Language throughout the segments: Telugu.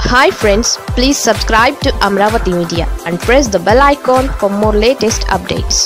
hi friends please subscribe to Amaravati media and press the bell icon for more latest updates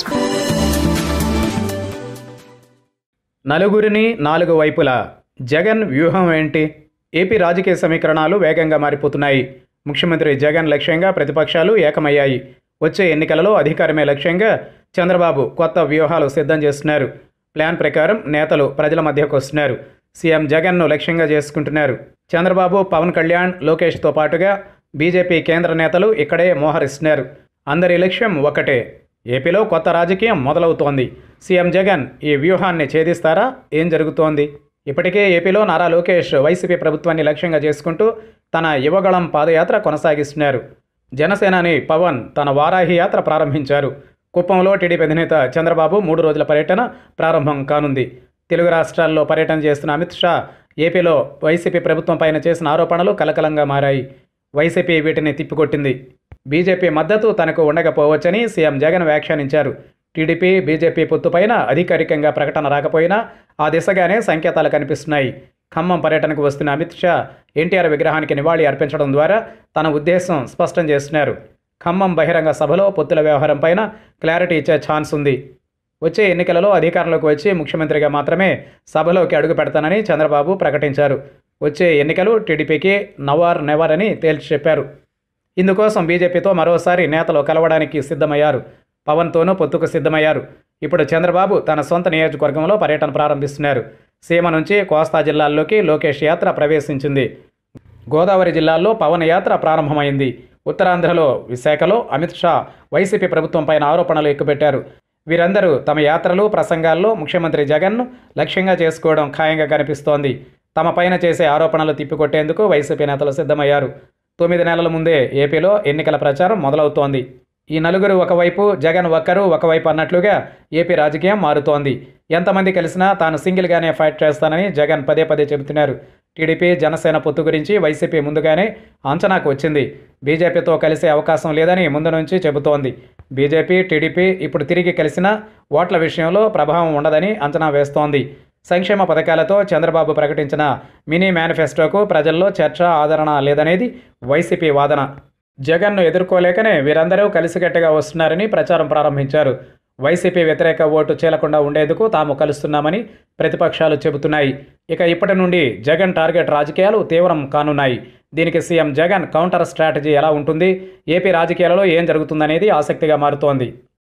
నలుగురిని నాలుగు వైపులా జగన్ వ్యూహం ఏంటి ఏపీ రాజకీయ సమీకరణాలు వేగంగా మారిపోతున్నాయి ముఖ్యమంత్రి జగన్ లక్ష్యంగా ప్రతిపక్షాలు ఏకమయ్యాయి వచ్చే ఎన్నికలలో అధికారమే లక్ష్యంగా చంద్రబాబు కొత్త వ్యూహాలు సిద్ధం చేస్తున్నారు ప్లాన్ ప్రకారం నేతలు ప్రజల మధ్యకు వస్తున్నారు సీఎం జగన్ను లక్ష్యంగా చేసుకుంటున్నారు చంద్రబాబు పవన్ కళ్యాణ్ లోకేష్తో పాటుగా బీజేపీ కేంద్ర నేతలు ఇక్కడే మోహరిస్తున్నారు అందరి లక్ష్యం ఒకటే ఏపీలో కొత్త రాజకీయం మొదలవుతోంది సీఎం జగన్ ఈ వ్యూహాన్ని ఛేదిస్తారా ఏం జరుగుతోంది ఇప్పటికే ఏపీలో నారా లోకేష్ వైసీపీ ప్రభుత్వాన్ని లక్ష్యంగా చేసుకుంటూ తన యువగళం పాదయాత్ర కొనసాగిస్తున్నారు జనసేనాని పవన్ తన వారాహి యాత్ర ప్రారంభించారు కుప్పంలో టీడీపీ అధినేత చంద్రబాబు మూడు రోజుల పర్యటన ప్రారంభం కానుంది తెలుగు రాష్ట్రాల్లో పర్యటన చేస్తున్న అమిత్ షా ఏపీలో వైసీపీ ప్రభుత్వం పైన చేసిన ఆరోపణలు కలకలంగా మారాయి వైసీపీ వీటిని తిప్పికొట్టింది బీజేపీ మద్దతు తనకు ఉండకపోవచ్చని సీఎం జగన్ వ్యాఖ్యానించారు టీడీపీ బీజేపీ పొత్తుపైన అధికారికంగా ప్రకటన రాకపోయినా ఆ దిశగానే సంకేతాలు కనిపిస్తున్నాయి ఖమ్మం పర్యటనకు వస్తున్న అమిత్ షా ఎన్టీఆర్ విగ్రహానికి నివాళి అర్పించడం ద్వారా తన ఉద్దేశం స్పష్టం చేస్తున్నారు ఖమ్మం బహిరంగ సభలో పొత్తుల వ్యవహారం పైన క్లారిటీ ఇచ్చే ఛాన్స్ ఉంది వచ్చే ఎన్నికలలో అధికారంలోకి వచ్చి ముఖ్యమంత్రిగా మాత్రమే సభలోకి అడుగు పెడతానని చంద్రబాబు ప్రకటించారు వచ్చే ఎన్నికలు టీడీపీకి నవార్ నెవర్ అని తేల్చి చెప్పారు ఇందుకోసం బీజేపీతో మరోసారి నేతలు కలవడానికి సిద్ధమయ్యారు పవన్తోనూ పొత్తుకు సిద్ధమయ్యారు ఇప్పుడు చంద్రబాబు తన సొంత నియోజకవర్గంలో పర్యటన ప్రారంభిస్తున్నారు సీమ నుంచి కోస్తా జిల్లాల్లోకి లోకేష్ యాత్ర ప్రవేశించింది గోదావరి జిల్లాల్లో పవన్ యాత్ర ప్రారంభమైంది ఉత్తరాంధ్రలో విశాఖలో అమిత్ షా వైసీపీ ప్రభుత్వం పైన ఆరోపణలు ఎక్కుపెట్టారు వీరందరూ తమ యాత్రలు ప్రసంగాల్లో ముఖ్యమంత్రి జగన్ను లక్ష్యంగా చేసుకోవడం ఖాయంగా కనిపిస్తోంది తమ పైన చేసే ఆరోపణలు తిప్పికొట్టేందుకు వైసీపీ నేతలు సిద్ధమయ్యారు తొమ్మిది నెలల ముందే ఏపీలో ఎన్నికల ప్రచారం మొదలవుతోంది ఈ నలుగురు ఒకవైపు జగన్ ఒక్కరు ఒకవైపు అన్నట్లుగా ఏపీ రాజకీయం మారుతోంది ఎంతమంది కలిసినా తాను సింగిల్గానే ఫైట్ చేస్తానని జగన్ పదే పదే చెబుతున్నారు టీడీపీ జనసేన పొత్తు గురించి వైసీపీ ముందుగానే అంచనాకు వచ్చింది బీజేపీతో కలిసే అవకాశం లేదని ముందు నుంచి చెబుతోంది బీజేపీ టీడీపీ ఇప్పుడు తిరిగి కలిసినా ఓట్ల విషయంలో ప్రభావం ఉండదని అంచనా వేస్తోంది సంక్షేమ పథకాలతో చంద్రబాబు ప్రకటించిన మినీ మేనిఫెస్టోకు ప్రజల్లో చర్చ ఆదరణ లేదనేది వైసీపీ వాదన జగన్ను ఎదుర్కోలేకనే వీరందరూ కలిసికట్టుగా వస్తున్నారని ప్రచారం ప్రారంభించారు వైసీపీ వ్యతిరేక ఓటు చేలకుండా ఉండేందుకు తాము కలుస్తున్నామని ప్రతిపక్షాలు చెబుతున్నాయి ఇక ఇప్పటి నుండి జగన్ టార్గెట్ రాజకీయాలు తీవ్రం కానున్నాయి దీనికి సీఎం జగన్ కౌంటర్ స్ట్రాటజీ ఎలా ఉంటుంది ఏపీ రాజకీయాలలో ఏం జరుగుతుందనేది ఆసక్తిగా మారుతోంది